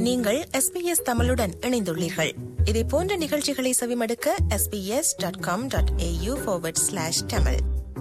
நீங்கள் எஸ்பிஎஸ் தமிழுடன் இணைந்துள்ளீர்கள் இதே போன்ற நிகழ்ச்சிகளை செவிமடுக்க SBS dot com dot AU slash Tamil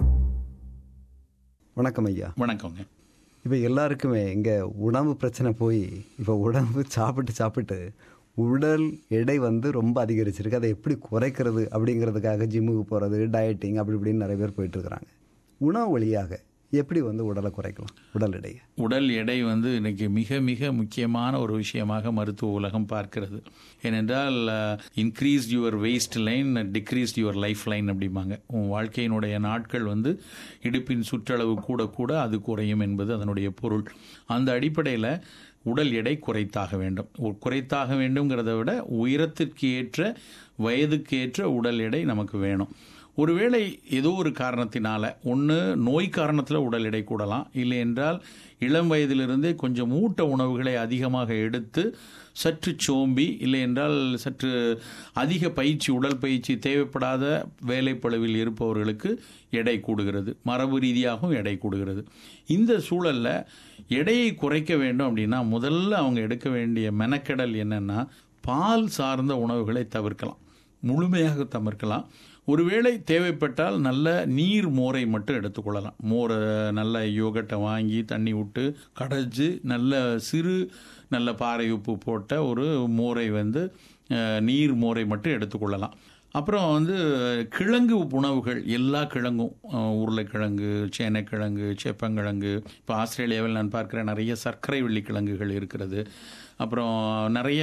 வணக்கம் ஐயா வணக்கங்க இப்போ எல்லாருக்குமே இங்கே உணவு பிரச்சனை போய் இப்போ உணவு சாப்பிட்டு சாப்பிட்டு உடல் எடை வந்து ரொம்ப அதிகரிச்சிருக்கு அதை எப்படி குறைக்கிறது அப்படிங்கிறதுக்காக ஜிம்முக்கு போகிறது டயட்டிங் அப்படி இப்படின்னு நிறைய பேர் போயிட்டுருக்குறாங்க உணவு வழியாக எப்படி வந்து உடலை குறைக்கலாம் உடல் எடையை உடல் எடை வந்து இன்னைக்கு மிக மிக முக்கியமான ஒரு விஷயமாக மருத்துவ உலகம் பார்க்கிறது ஏனென்றால் increase your waist line decrease your life line அப்படிம்பாங்க உன் வாழ்க்கையினுடைய நாட்கள் வந்து இடுப்பின் சுற்றளவு கூட கூட அது குறையும் என்பது அதனுடைய பொருள் அந்த அடிப்படையில் உடல் எடை குறைத்தாக வேண்டும் ஒரு குறைத்தாக வேண்டும்ங்கிறத விட உயரத்திற்கு ஏற்ற வயதுக்கு ஏற்ற உடல் எடை நமக்கு வேணும் ஒருவேளை ஏதோ ஒரு காரணத்தினால ஒன்று நோய் காரணத்தில் உடல் எடை கூடலாம் இல்லை என்றால் இளம் வயதிலிருந்தே கொஞ்சம் ஊட்ட உணவுகளை அதிகமாக எடுத்து சற்று சோம்பி இல்லை என்றால் சற்று அதிக பயிற்சி உடல் பயிற்சி தேவைப்படாத வேலைப்பளவில் இருப்பவர்களுக்கு எடை கூடுகிறது மரபு ரீதியாகவும் எடை கூடுகிறது இந்த சூழலில் எடையை குறைக்க வேண்டும் அப்படின்னா முதல்ல அவங்க எடுக்க வேண்டிய மெனக்கெடல் என்னன்னா பால் சார்ந்த உணவுகளை தவிர்க்கலாம் முழுமையாக தவிர்க்கலாம் ஒருவேளை தேவைப்பட்டால் நல்ல நீர் மோரை மட்டும் எடுத்துக்கொள்ளலாம் மோரை நல்ல யோகட்டை வாங்கி தண்ணி விட்டு கடைஞ்சி நல்ல சிறு நல்ல பாறை உப்பு போட்ட ஒரு மோரை வந்து நீர் மோரை மட்டும் எடுத்துக்கொள்ளலாம் அப்புறம் வந்து கிழங்கு உணவுகள் எல்லா கிழங்கும் உருளைக்கிழங்கு சேனைக்கிழங்கு சேப்பங்கிழங்கு இப்போ ஆஸ்திரேலியாவில் நான் பார்க்குற நிறைய சர்க்கரை வெள்ளி கிழங்குகள் இருக்கிறது அப்புறம் நிறைய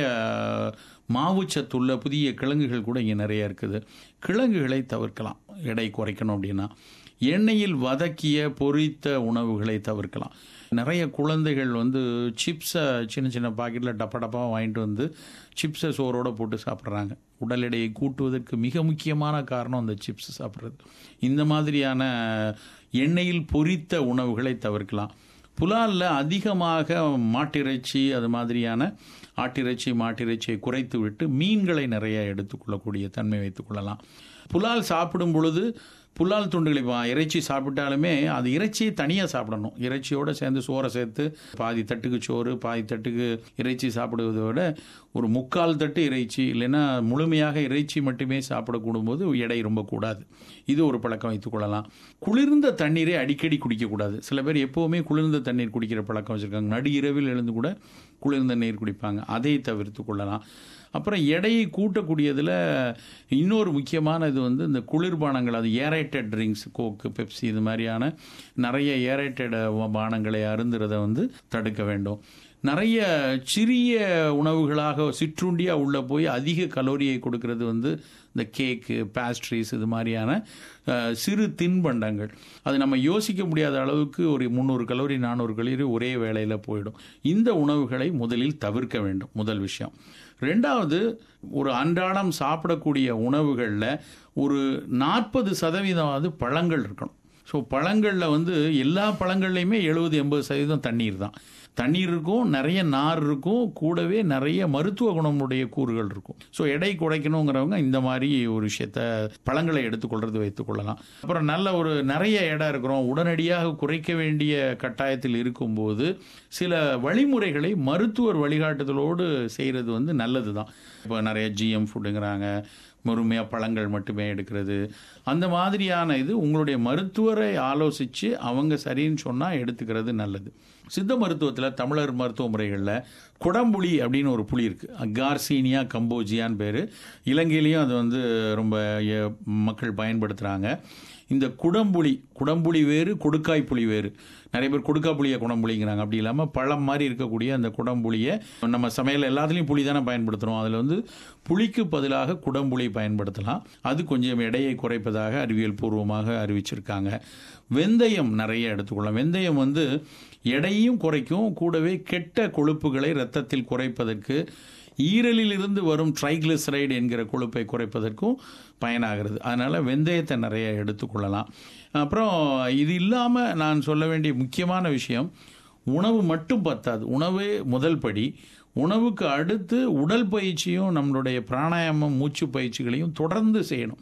மாவுச்சத்துள்ள புதிய கிழங்குகள் கூட இங்கே நிறைய இருக்குது கிழங்குகளை தவிர்க்கலாம் எடை குறைக்கணும் அப்படின்னா எண்ணெயில் வதக்கிய பொரித்த உணவுகளை தவிர்க்கலாம் நிறைய குழந்தைகள் வந்து சிப்ஸை சின்ன சின்ன பாக்கெட்டில் டப்பா டப்பாக வாங்கிட்டு வந்து சிப்ஸை சோறோடு போட்டு சாப்பிட்றாங்க உடல் எடையை கூட்டுவதற்கு மிக முக்கியமான காரணம் அந்த சிப்ஸ் சாப்பிட்றது இந்த மாதிரியான எண்ணெயில் பொரித்த உணவுகளை தவிர்க்கலாம் புலாலில் அதிகமாக மாட்டிறைச்சி அது மாதிரியான ஆட்டிறைச்சி மாட்டிறைச்சியை குறைத்து விட்டு மீன்களை நிறைய எடுத்துக்கொள்ளக்கூடிய தன்மை வைத்துக் கொள்ளலாம் புலால் சாப்பிடும் பொழுது புலால் துண்டுகளை இறைச்சி சாப்பிட்டாலுமே அது இறைச்சியை தனியாக சாப்பிடணும் இறைச்சியோடு சேர்ந்து சோறை சேர்த்து பாதி தட்டுக்கு சோறு பாதி தட்டுக்கு இறைச்சி சாப்பிடுவதை விட ஒரு முக்கால் தட்டு இறைச்சி இல்லைன்னா முழுமையாக இறைச்சி மட்டுமே சாப்பிடக்கூடும் போது எடை ரொம்ப கூடாது இது ஒரு பழக்கம் வைத்துக்கொள்ளலாம் குளிர்ந்த தண்ணீரை அடிக்கடி குடிக்கக்கூடாது சில பேர் எப்போவுமே குளிர்ந்த தண்ணீர் குடிக்கிற பழக்கம் வச்சுருக்காங்க நடு இரவில் எழுந்து கூட குளிர்ந்த நீர் குடிப்பாங்க அதை தவிர்த்து கொள்ளலாம் அப்புறம் எடையை கூட்டக்கூடியதில் இன்னொரு முக்கியமான இது வந்து இந்த குளிர்பானங்கள் அது ஏரேட்டட் ட்ரிங்க்ஸ் கோக்கு பெப்சி இது மாதிரியான நிறைய ஏரேட்டட் பானங்களை அருந்துறதை வந்து தடுக்க வேண்டும் நிறைய சிறிய உணவுகளாக சிற்றுண்டியாக உள்ளே போய் அதிக கலோரியை கொடுக்கறது வந்து இந்த கேக்கு பேஸ்ட்ரிஸ் இது மாதிரியான சிறு தின்பண்டங்கள் அது நம்ம யோசிக்க முடியாத அளவுக்கு ஒரு முந்நூறு கலோரி நானூறு கலோரி ஒரே வேளையில் போயிடும் இந்த உணவுகளை முதலில் தவிர்க்க வேண்டும் முதல் விஷயம் ரெண்டாவது ஒரு அன்றாடம் சாப்பிடக்கூடிய உணவுகளில் ஒரு நாற்பது சதவீதமாவது பழங்கள் இருக்கணும் ஸோ பழங்களில் வந்து எல்லா பழங்கள்லையுமே எழுபது எண்பது சதவீதம் தண்ணீர் தான் தண்ணீர் இருக்கும் நிறைய நார் இருக்கும் கூடவே நிறைய மருத்துவ குணமுடைய கூறுகள் இருக்கும் ஸோ எடை குறைக்கணுங்கிறவங்க இந்த மாதிரி ஒரு விஷயத்த பழங்களை எடுத்துக்கொள்றது வைத்துக் கொள்ளலாம் அப்புறம் நல்ல ஒரு நிறைய இடம் இருக்கிறோம் உடனடியாக குறைக்க வேண்டிய கட்டாயத்தில் இருக்கும்போது சில வழிமுறைகளை மருத்துவர் வழிகாட்டுதலோடு செய்கிறது வந்து நல்லது தான் இப்போ நிறைய ஜிஎம் ஃபுட்டுங்கிறாங்க முழுமையாக பழங்கள் மட்டுமே எடுக்கிறது அந்த மாதிரியான இது உங்களுடைய மருத்துவரை ஆலோசித்து அவங்க சரின்னு சொன்னால் எடுத்துக்கிறது நல்லது சித்த மருத்துவத்தில் தமிழர் மருத்துவ முறைகளில் குடம்புளி அப்படின்னு ஒரு புளி இருக்குது அகார்சீனியா கம்போஜியான்னு பேர் இலங்கையிலையும் அது வந்து ரொம்ப மக்கள் பயன்படுத்துகிறாங்க இந்த குடம்புளி குடம்புளி வேறு கொடுக்காய் புளி வேறு நிறைய பேர் கொடுக்கா புளியை குடம்புளிங்கிறாங்க அப்படி இல்லாமல் பழம் மாதிரி இருக்கக்கூடிய அந்த குடம்புளியை நம்ம சமையல் எல்லாத்துலேயும் புளி தானே பயன்படுத்துகிறோம் அதில் வந்து புளிக்கு பதிலாக குடம்புளி பயன்படுத்தலாம் அது கொஞ்சம் எடையை குறைப்பதாக அறிவியல் பூர்வமாக அறிவிச்சிருக்காங்க வெந்தயம் நிறைய எடுத்துக்கொள்ளலாம் வெந்தயம் வந்து எடையும் குறைக்கும் கூடவே கெட்ட கொழுப்புகளை ரத்தத்தில் குறைப்பதற்கு ஈரலில் இருந்து வரும் ட்ரைக்ளிசரைடு என்கிற கொழுப்பை குறைப்பதற்கும் பயனாகிறது அதனால் வெந்தயத்தை நிறைய எடுத்துக்கொள்ளலாம் அப்புறம் இது இல்லாமல் நான் சொல்ல வேண்டிய முக்கியமான விஷயம் உணவு மட்டும் பத்தாது உணவே முதல் படி உணவுக்கு அடுத்து உடல் பயிற்சியும் நம்மளுடைய பிராணாயாமம் மூச்சு பயிற்சிகளையும் தொடர்ந்து செய்யணும்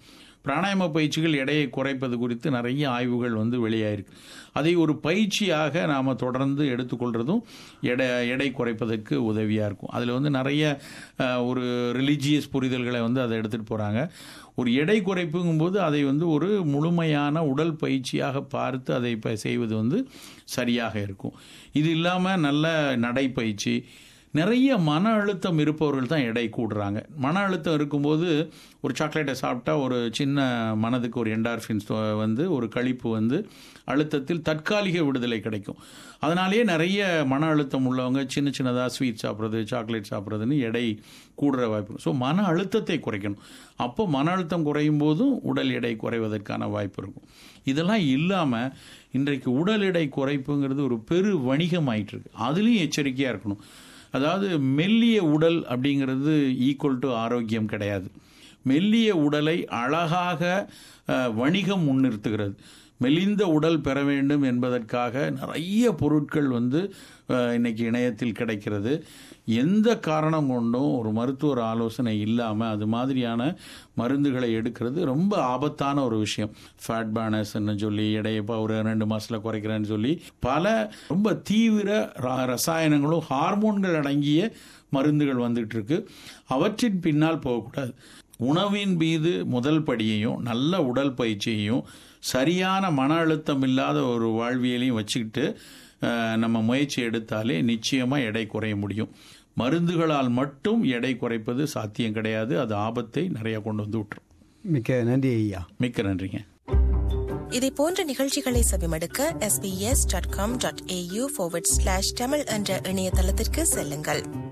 பிராணாயாம பயிற்சிகள் எடையை குறைப்பது குறித்து நிறைய ஆய்வுகள் வந்து வெளியாயிருக்கு அதை ஒரு பயிற்சியாக நாம் தொடர்ந்து எடுத்துக்கொள்றதும் எடை எடை குறைப்பதற்கு உதவியாக இருக்கும் அதில் வந்து நிறைய அஹ், ஒரு ரிலிஜியஸ் புரிதல்களை வந்து அதை எடுத்துகிட்டு போகிறாங்க ஒரு எடை குறைப்புங்கும்போது அதை வந்து ஒரு முழுமையான உடல் பயிற்சியாக பார்த்து அதை இப்போ செய்வது வந்து சரியாக இருக்கும் இது இல்லாமல் நல்ல நடைப்பயிற்சி நிறைய மன அழுத்தம் இருப்பவர்கள் தான் எடை கூடுறாங்க மன அழுத்தம் இருக்கும்போது ஒரு சாக்லேட்டை சாப்பிட்டா ஒரு சின்ன மனதுக்கு ஒரு என்டார்ஃபின்ஸ் வந்து ஒரு கழிப்பு வந்து அழுத்தத்தில் தற்காலிக விடுதலை கிடைக்கும் அதனாலேயே நிறைய மன அழுத்தம் உள்ளவங்க சின்ன சின்னதாக ஸ்வீட் சாப்பிட்றது சாக்லேட் சாப்பிட்றதுன்னு எடை கூடுற வாய்ப்பு ஸோ மன அழுத்தத்தை குறைக்கணும் அப்போ மன அழுத்தம் குறையும் போதும் உடல் எடை குறைவதற்கான வாய்ப்பு இருக்கும் இதெல்லாம் இல்லாமல் இன்றைக்கு உடல் எடை குறைப்புங்கிறது ஒரு பெரு வணிகம் ஆயிட்டு இருக்கு அதுலேயும் எச்சரிக்கையாக இருக்கணும் அதாவது மெல்லிய உடல் அப்படிங்கிறது ஈக்குவல் டு ஆரோக்கியம் கிடையாது மெல்லிய உடலை அழகாக அஹ், வணிகம் முன்னிறுத்துகிறது மெலிந்த உடல் பெற வேண்டும் என்பதற்காக நிறைய பொருட்கள் வந்து அஹ், இன்னைக்கு இணையத்தில் கிடைக்கிறது எந்த காரணம் கொண்டும் ஒரு மருத்துவர் ஆலோசனை இல்லாமல் அது மாதிரியான மருந்துகளை எடுக்கிறது ரொம்ப ஆபத்தான ஒரு விஷயம் ஃபேட் பேனர்ஸ்ன்னு சொல்லி எடையை இப்போ ஒரு ரெண்டு மாசத்துல குறைக்கிறேன்னு சொல்லி பல ரொம்ப தீவிர ர- ரசாயனங்களும் ஹார்மோன்கள் அடங்கிய மருந்துகள் வந்துட்டு இருக்கு அவற்றின் பின்னால் போகக்கூடாது உணவின் மீது முதல் படியையும் நல்ல உடல் பயிற்சியையும் சரியான மன அழுத்தம் இல்லாத ஒரு வாழ்வியலையும் வச்சுக்கிட்டு அஹ், நம்ம முயற்சி எடுத்தாலே நிச்சயமாக எடை குறைய முடியும் மருந்துகளால் மட்டும் எடை குறைப்பது சாத்தியம் கிடையாது அது ஆபத்தை நிறைய கொண்டு வந்து விட்டுரும் மிக்க நன்றி ஐயா மிக்க நன்றிங்க இதை போன்ற நிகழ்ச்சிகளை செவிமடுக்க sbs.com.au forward slash தமிழ் என்ற இணையதளத்திற்கு செல்லுங்கள்